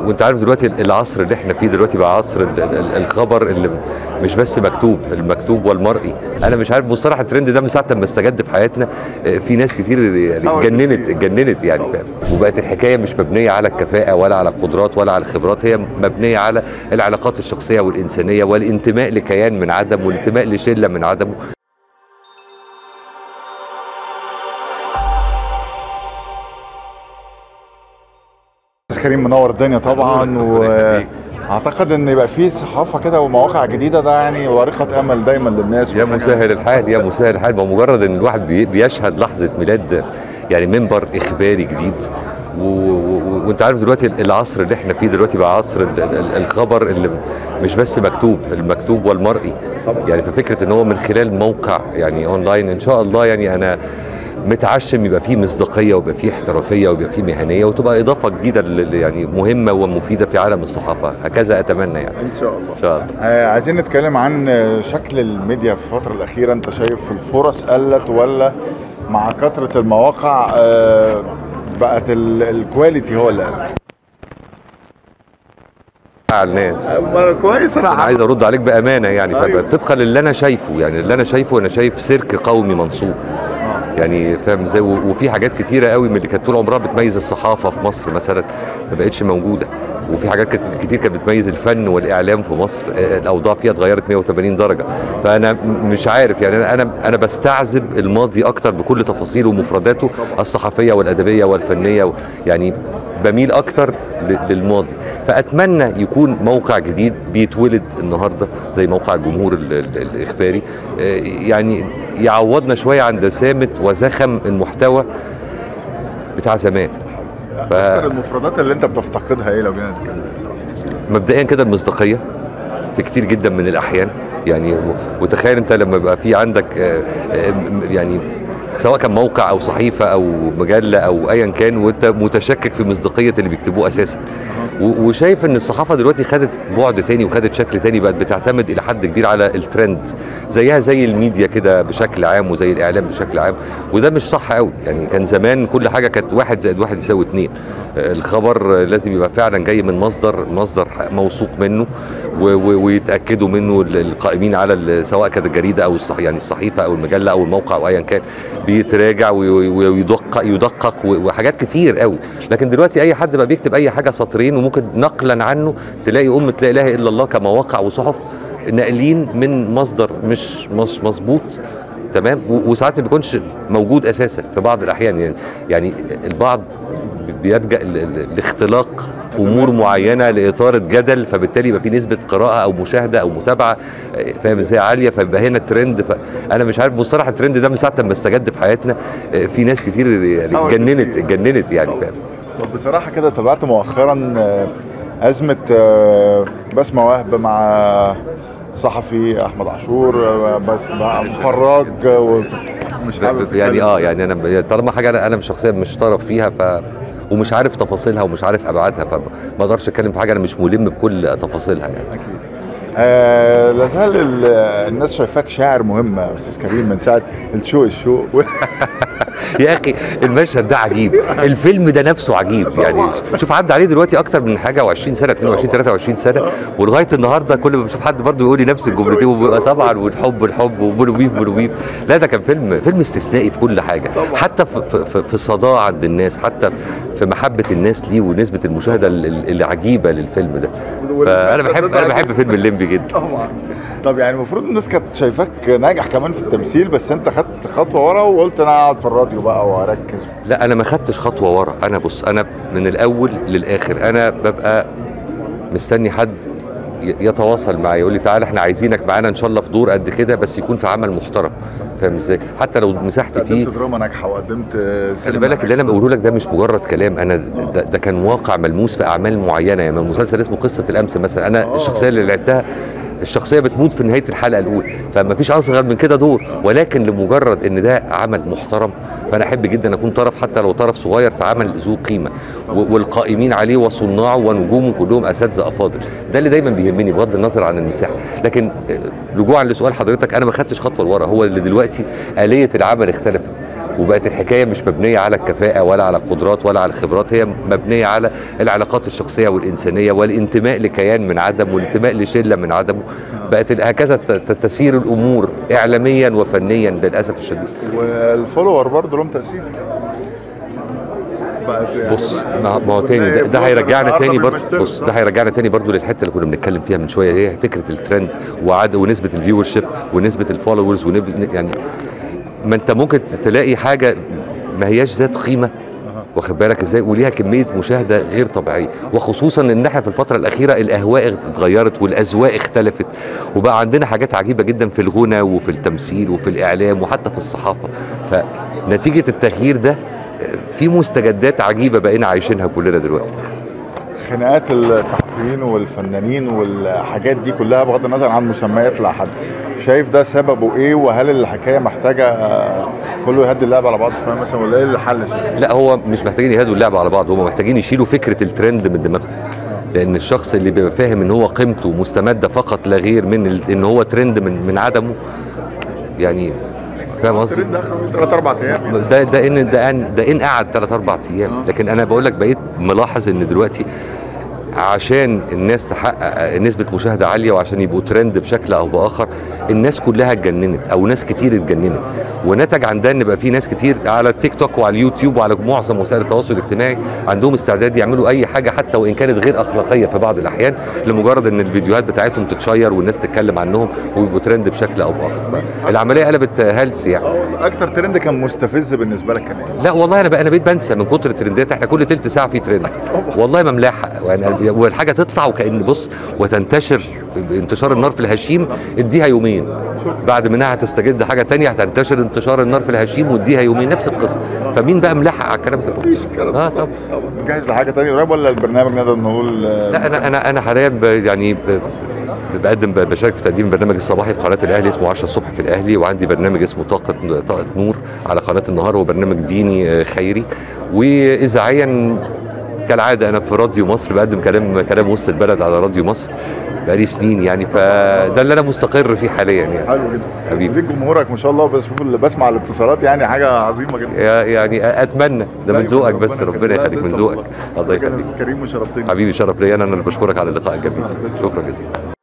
وانت عارف دلوقتي العصر اللي احنا فيه دلوقتي بقى عصر ال- ال- الخبر اللي مش بس مكتوب المكتوب والمرئي انا مش عارف مصطلح الترند ده من ساعه لما استجد في حياتنا اه، في ناس كتير يعني اتجننت اتجننت يعني فاهم وبقت الحكايه مش مبنيه على الكفاءه ولا على القدرات ولا على الخبرات هي مبنيه على العلاقات الشخصيه والانسانيه والانتماء لكيان من عدم والانتماء لشله من عدمه استاذ كريم منور الدنيا طبعا واعتقد ان يبقى في صحافه كده ومواقع جديده ده يعني ورقه امل دايما للناس يا وحاجة- مسهل الحال يا مسهل الحال ما مجرد ان الواحد بي- بيشهد لحظه ميلاد يعني منبر اخباري جديد و- و- وانت عارف دلوقتي العصر اللي احنا فيه دلوقتي بقى عصر ال- ال- الخبر اللي مش بس مكتوب المكتوب والمرئي يعني ففكره ان هو من خلال موقع يعني اونلاين ان شاء الله يعني انا متعشم يبقى فيه مصداقيه ويبقى فيه احترافيه ويبقى فيه مهنيه وتبقى اضافه جديده ل- يعني مهمه ومفيده في عالم الصحافه هكذا اتمنى يعني ان شاء الله ان شاء الله آه عايزين نتكلم عن آه، شكل الميديا في الفتره الاخيره انت شايف الفرص قلت ولا مع كثره المواقع آه بقت ال- الكواليتي هو اللي قل على الناس كويس انا انا عايز ارد عليك بامانه يعني أيوة. أيوة. طبقا للي انا شايفه يعني اللي انا شايفه انا شايف سيرك قومي منصوب يعني فاهم ازاي و- وفي حاجات كتيره قوي من اللي كانت طول عمرها بتميز الصحافه في مصر مثلا ما بقتش موجوده وفي حاجات كت- كتير كانت بتميز الفن والاعلام في مصر آه، الاوضاع فيها اتغيرت 180 درجه فانا م- مش عارف يعني انا انا انا بستعذب الماضي اكتر بكل تفاصيله ومفرداته الصحفيه والادبيه والفنيه و- يعني بميل اكتر ل- للماضي فاتمنى يكون موقع جديد بيتولد النهارده زي موقع الجمهور ال- ال- الاخباري آه، يعني يعوضنا شويه عن دسامه وزخم المحتوى بتاع زمان ف- اكتر المفردات اللي انت بتفتقدها ايه لو جينا نتكلم بصراحة؟ مبدئيا كده المصداقيه في كتير جدا من الاحيان يعني وتخيل انت لما يبقى في عندك آه، آه، م- يعني سواء كان موقع او صحيفه او مجله او ايا كان وانت متشكك في مصداقيه اللي بيكتبوه اساسا و- وشايف ان الصحافه دلوقتي خدت بعد تاني وخدت شكل تاني بقت بتعتمد الى حد كبير على الترند زيها زي الميديا كده بشكل عام وزي الاعلام بشكل عام وده مش صح قوي يعني كان زمان كل حاجه كانت واحد زائد واحد يساوي اتنين آه، الخبر آه، لازم يبقى فعلا جاي من مصدر مصدر ح- موثوق منه و- و- ويتاكدوا منه ال- القائمين على ال- سواء كانت الجريده او الصح يعني الصحيفه او المجله او الموقع او ايا كان بيتراجع وي- وي- ويدقق يدقق و- وحاجات كتير قوي لكن دلوقتي اي حد بقى بيكتب اي حاجه سطرين وممكن نقلا عنه تلاقي امه لا اله الا الله كمواقع وصحف ناقلين من مصدر مش مش مظبوط تمام و- وساعات ما بيكونش موجود اساسا في بعض الاحيان يعني يعني البعض بيلجا ل- ل- لاختلاق امور معينه لاثاره جدل فبالتالي يبقى في نسبه قراءه او مشاهده او متابعه آه، فاهم ازاي عاليه فيبقى هنا ترند فانا مش عارف مصطلح الترند ده من ساعه لما استجد في حياتنا آه، في ناس كتير يعني أول اتجننت كتير. اتجننت يعني فاهم طب بصراحه كده تابعت مؤخرا آه، ازمه آه، بسمه وهب مع صحفي احمد عاشور آه، بس مع أبو فراج آه، ومش حابب يعني تتكلم. اه يعني انا طالما حاجه انا انا شخصيا مش طرف فيها ف ومش عارف تفاصيلها ومش عارف ابعادها فما اقدرش اتكلم في حاجه انا مش ملم بكل تفاصيلها يعني اكيد آه لازال ال- الناس شايفاك شاعر مهم يا استاذ كريم من ساعه الشوق الشوق يا اخي المشهد ده عجيب الفيلم ده نفسه عجيب يعني شوف عدى عليه دلوقتي اكتر من حاجه و20 سنه 22 23 سنه ولغايه النهارده كل ما بشوف حد برضه يقول لي نفس الجملتين وبيبقى طبعا والحب الحب وبولو بيف بولو بيف لا ده كان فيلم فيلم استثنائي في كل حاجه حتى في في, في, في الصداع عند الناس حتى في محبه الناس ليه ونسبه المشاهده ال- ال- العجيبه للفيلم ده فانا بحب انا بحب فيلم الليمبي جدا طبعا طب يعني المفروض الناس كانت شايفاك ناجح كمان في التمثيل بس انت خدت خطوه ورا وقلت انا اقعد في الراديو بقى واركز لا انا ما خدتش خطوه ورا انا بص انا من الاول للاخر انا ببقى مستني حد ي- يتواصل معايا يقول لي تعالى احنا عايزينك معانا ان شاء الله في دور قد كده بس يكون في عمل محترم فاهم ازاي حتى لو مساحتي فيه قدمت دراما ناجحه وقدمت خلي سينما بالك اللي انا بقوله لك ده مش مجرد كلام انا ده, ده كان واقع ملموس في اعمال معينه يعني مسلسل اسمه قصه الامس مثلا انا آه. الشخصيه اللي لعبتها الشخصيه بتموت في نهايه الحلقه الاولى فما فيش اصغر من كده دور ولكن لمجرد ان ده عمل محترم فانا احب جدا اكون طرف حتى لو طرف صغير في عمل ذو قيمه و- والقائمين عليه وصناعه ونجومه كلهم اساتذه افاضل ده اللي دايما بيهمني بغض النظر عن المساحه لكن آه، رجوعا لسؤال حضرتك انا ما خدتش خطوه لورا هو اللي دلوقتي اليه العمل اختلفت وبقت الحكايه مش مبنيه على الكفاءه ولا على القدرات ولا على الخبرات هي مبنيه على العلاقات الشخصيه والانسانيه والانتماء لكيان من عدم والانتماء لشله من عدمه بقت ال- هكذا ت- ت- تسير الامور اعلاميا وفنيا للاسف الشديد والفولور برضه لهم تاثير بقت يعني بص بقى- ما ما هو تاني ده, ده بلوجر هيرجعنا النهاردة تاني برضه بيمثلوا، بص صح؟ ده هيرجعنا تاني برضه للحته اللي كنا بنتكلم فيها من شويه هي فكره الترند وعد ونسبه الفيور شيب ونسبه الفولورز ونب... يعني ما انت ممكن تلاقي حاجه ما هياش ذات قيمه واخد بالك ازاي وليها كميه مشاهده غير طبيعيه وخصوصا ان احنا في الفتره الاخيره الاهواء اتغيرت والاذواق اختلفت وبقى عندنا حاجات عجيبه جدا في الغنى وفي التمثيل وفي الاعلام وحتى في الصحافه فنتيجه التغيير ده في مستجدات عجيبه بقينا عايشينها كلنا دلوقتي خناقات الصحفيين والفنانين والحاجات دي كلها بغض النظر عن مسميات لحد شايف ده سببه ايه وهل الحكايه محتاجه آه، كله يهدي اللعب على بعض شويه مثلا ولا ايه الحل شايف؟ لا هو مش محتاجين يهدوا اللعبه على بعض هم محتاجين يشيلوا فكره الترند من دماغهم لان الشخص اللي بيبقى فاهم ان هو قيمته مستمده فقط لا غير من ال- ان هو ترند من من عدمه يعني فاهم قصدي؟ الترند اخر ثلاث اربع ايام يعني. ده ده ان ده ان ده ان قعد ثلاث اربع ايام لكن انا بقول لك بقيت ملاحظ ان دلوقتي عشان الناس تحقق نسبة مشاهدة عالية وعشان يبقوا ترند بشكل أو بآخر الناس كلها اتجننت أو ناس كتير اتجننت ونتج عن ده إن بقى في ناس كتير على التيك توك وعلى اليوتيوب وعلى معظم وسائل التواصل الاجتماعي عندهم استعداد يعملوا أي حاجة حتى وإن كانت غير أخلاقية في بعض الأحيان لمجرد إن الفيديوهات بتاعتهم تتشير والناس تتكلم عنهم ويبقوا ترند بشكل أو بآخر العملية قلبت هلس يعني اه اكتر ترند كان مستفز بالنسبه لك كان ايه؟ لا والله انا بقى انا بقيت بنسى من كتر الترندات احنا كل تلت ساعه في ترند والله ما ملاحق يعني والحاجه تطلع وكان بص وتنتشر انتشار النار في الهشيم اديها يومين بعد منها هتستجد حاجه تانية هتنتشر انتشار النار في الهشيم واديها يومين نفس القصه فمين بقى ملاحق على الكلام ده مفيش كلام اه طبعا جاهز لحاجه تانية قريب ولا البرنامج نقدر نقول آه، لا انا انا انا حاليا ب- يعني ب- بقدم ب- بشارك في تقديم برنامج الصباحي في قناه الاهلي اسمه 10 الصبح في الاهلي وعندي برنامج اسمه طاقه طاقه نور على قناه النهار هو برنامج ديني آه، خيري واذاعيا كالعاده انا في راديو مصر بقدم كلام كلام وسط البلد على راديو مصر بقالي سنين يعني فده اللي انا مستقر فيه حاليا يعني حلو جدا حبيبي. ليك جمهورك ما شاء الله بشوف اللي بسمع الاتصالات يعني حاجه عظيمه جدا يا- يعني اتمنى ده من ذوقك بس ربنا يخليك من ذوقك الله يخليك كريم وشرفتني حبيبي شرف ليا انا اللي بشكرك على اللقاء الجميل شكرا جزيلا